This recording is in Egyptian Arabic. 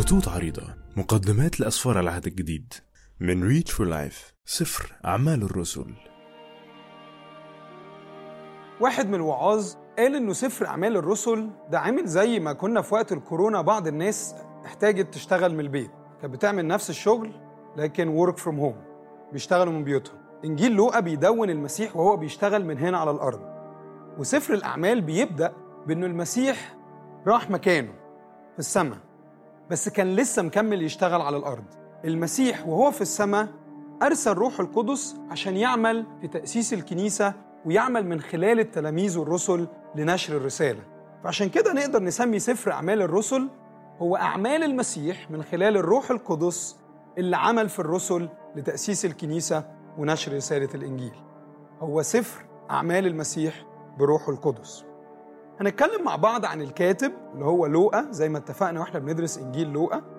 خطوط عريضة مقدمات لأسفار العهد الجديد من ريتش فور لايف سفر أعمال الرسل واحد من الوعاظ قال انه سفر اعمال الرسل ده عامل زي ما كنا في وقت الكورونا بعض الناس احتاجت تشتغل من البيت كانت بتعمل نفس الشغل لكن ورك فروم هوم بيشتغلوا من بيوتهم انجيل لوقا بيدون المسيح وهو بيشتغل من هنا على الارض وسفر الاعمال بيبدا بانه المسيح راح مكانه في السماء بس كان لسه مكمل يشتغل على الارض المسيح وهو في السماء ارسل روح القدس عشان يعمل في تاسيس الكنيسه ويعمل من خلال التلاميذ والرسل لنشر الرساله فعشان كده نقدر نسمي سفر اعمال الرسل هو اعمال المسيح من خلال الروح القدس اللي عمل في الرسل لتاسيس الكنيسه ونشر رساله الانجيل هو سفر اعمال المسيح بروحه القدس هنتكلم مع بعض عن الكاتب اللي هو لوقا زي ما اتفقنا واحنا بندرس انجيل لوقا